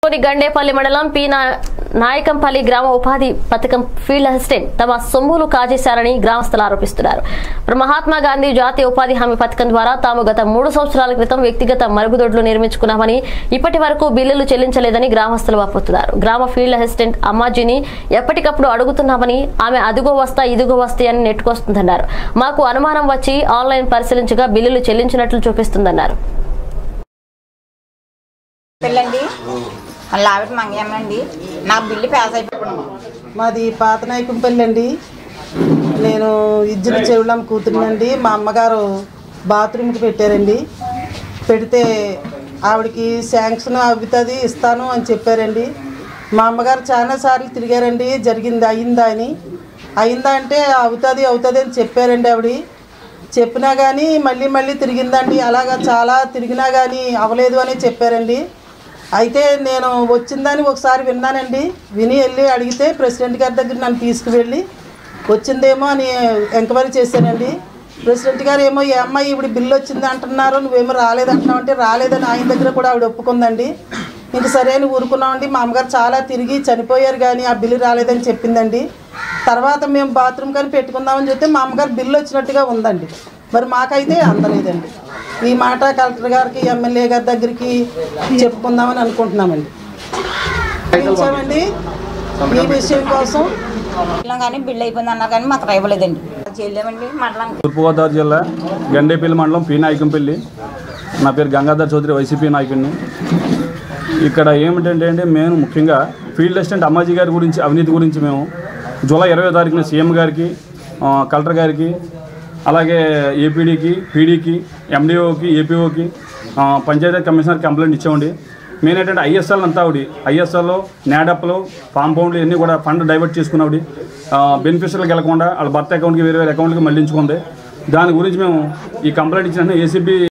కోడి గండేపల్లి మండలం పి నా- నాయకంపల్లి గ్రామ ఉపాధి పథకం ఫీల్డ్ అసిస్టెంట్ తమ సొమ్ములు కాజేశారని గ్రామస్తులు ఆరోపిస్తున్నారు ఇప్పుడు మహాత్మా గాంధీ జాతీయ ఉపాధి హామీ పథకం ద్వారా తాము గత మూడు సంవత్సరాల క్రితం వ్యక్తిగత మరుగుదొడ్లు నిర్మించుకున్నామని ఇప్పటి వరకు బిల్లులు చెల్లించలేదని గ్రామస్తులు వాపోతున్నారు గ్రామ ఫీల్డ్ అసిస్టెంట్ అమ్మాజీని ఎప్పటికప్పుడు అడుగుతున్నామని ఆమె అదుగో వస్తా ఇదిగో వస్తాయి అని నెట్టుకొస్తుందన్నారు మాకు అనుమానం వచ్చి ఆన్లైన్ పరిశీలించగా బిల్లులు చెల్లించినట్లు చూపిస్తుందన్నారు పెళ్ళండి లావిడ మంగయ్యమ్మ అండి నా బిల్లు పాస్ అయిపోయింది మాది పాత నాయకంపల్లి అండి నేను ఇజ్జుల చెవులం కూతురునండి మా అమ్మగారు బాత్రూమ్కి పెట్టారండి పెడితే ఆవిడకి శాంక్షన్ అవుతుంది ఇస్తాను అని చెప్పారండి మా అమ్మగారు చాలా సార్లు తిరిగారండి జరిగింది అయిందా అని అయిందా అంటే అవుతుంది అవుతుంది అని చెప్పారండి ఆవిడ చెప్పినా కానీ మళ్ళీ మళ్ళీ తిరిగిందండి అలాగా చాలా తిరిగినా కానీ అవ్వలేదు అని చెప్పారండి అయితే నేను వచ్చిందని ఒకసారి విన్నానండి విని వెళ్ళి అడిగితే ప్రెసిడెంట్ గారి దగ్గర నన్ను తీసుకువెళ్ళి వచ్చిందేమో అని ఎంక్వైరీ చేశానండి ప్రెసిడెంట్ గారు ఏమో ఈ అమ్మాయి ఇప్పుడు బిల్లు వచ్చింది అంటున్నారు నువ్వేమో రాలేదంటున్నావు అంటే రాలేదని ఆయన దగ్గర కూడా ఆవిడ ఒప్పుకుందండి ఇంక సరే అని ఊరుకున్నామండి మా అమ్మగారు చాలా తిరిగి చనిపోయారు కానీ ఆ బిల్లు రాలేదని చెప్పిందండి తర్వాత మేము బాత్రూమ్ కానీ పెట్టుకుందామని చెప్తే మా అమ్మగారు బిల్లు వచ్చినట్టుగా ఉందండి మరి మాకైతే అందలేదండి ఈ మాట కలెక్టర్ గారికి ఎమ్మెల్యే గారి దగ్గరికి చెప్పుకుందామని అనుకుంటున్నామండి ఇచ్చామండి ఈ విషయం కోసం బిల్లు కానీ బిల్లు అయిపోయింది అన్నారు కానీ మాకు ఇవ్వలేదండి చెల్లామండి మండలానికి తూర్పుగోదావరి జిల్లా గండేపల్లి మండలం పి నాయకంపల్లి నా పేరు గంగాధర్ చౌదరి వైసీపీ నాయకుడిని ఇక్కడ ఏమిటంటే అంటే మేము ముఖ్యంగా ఫీల్డ్ అసిస్టెంట్ అమ్మాజీ గారి గురించి అవినీతి గురించి మేము జూలై ఇరవై తారీఖున సీఎం గారికి ఆ, కలెక్టర్ గారికి అలాగే ఏపీడీకి పీడీకి ఎండిఓకి ఏపీఓకి పంచాయతీ కమిషనర్ కంప్లైంట్ ఇచ్చామండి మెయిన్ ఏంటంటే ఐఎస్ఎల్ అంతా ఆవిడ ఐఎస్ఎల్లో నాడప్లు కాంపౌండ్లు ఇవన్నీ కూడా ఫండ్ డైవర్ట్ చేసుకున్నావిడి బెనిఫిషియర్కి వెళ్ళకుండా వాళ్ళ భర్త అకౌంట్కి వేరే వేరే అకౌంట్కి మళ్ళించుకుంది దాని గురించి మేము ఈ కంప్లైంట్ ఇచ్చిన ఏసీబీ